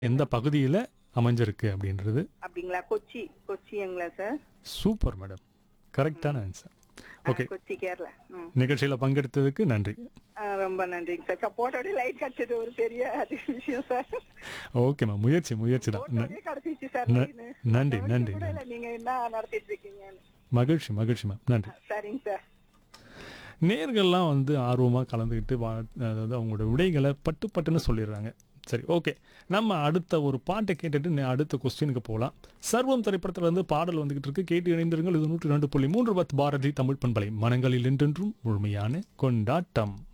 எந்த பகுதியில அமைஞ்சிருக்கு அப்படின்றது அப்படிங்களா கொச்சி கொச்சிங்களா சார் சூப்பர் மேடம் கரெக்டான ஆன்சர் ஓகே கொச்சி கேரளா ம் நிகழ்ச்சியில பங்கெடுத்ததுக்கு நன்றி ஆ, ரொம்ப நன்றிங்க சார் போட்டோட லைட் கிடைச்சது ஒரு பெரிய அது விஷயம் சார் ஓகே மேம் முயற்சி முயற்சி தான் ந- போட்டோடே கிடைச்சிச்சு சார் ந- line. நன்றி கவனிக்க நன்றி கூட இல்ல நீங்க என்ன நடத்திட்டு இருக்கீங்கன்னு மகிழ்ச்சி மகிழ்ச்சி மேம் நன்றி சரிங்க சார் நேர்கள்லாம் வந்து ஆர்வமாக கலந்துக்கிட்டு வா அதாவது அவங்களோட விடைகளை பட்டு பட்டுன்னு சொல்லிடுறாங்க சரி ஓகே நம்ம அடுத்த ஒரு பாட்டை கேட்டுட்டு நே- அடுத்த கொஸ்டினுக்கு போகலாம் சர்வம் திரைப்படத்துல இருந்து பாடல் வந்துகிட்டு இருக்கு கேட்டு இணைந்திருங்கள் இது நூற்றி ரெண்டு புள்ளி மூன்று பத்து பாரதி தமிழ் பண்பலை மனங்களில் என்றென்றும் முழுமையான கொண்டாட்டம்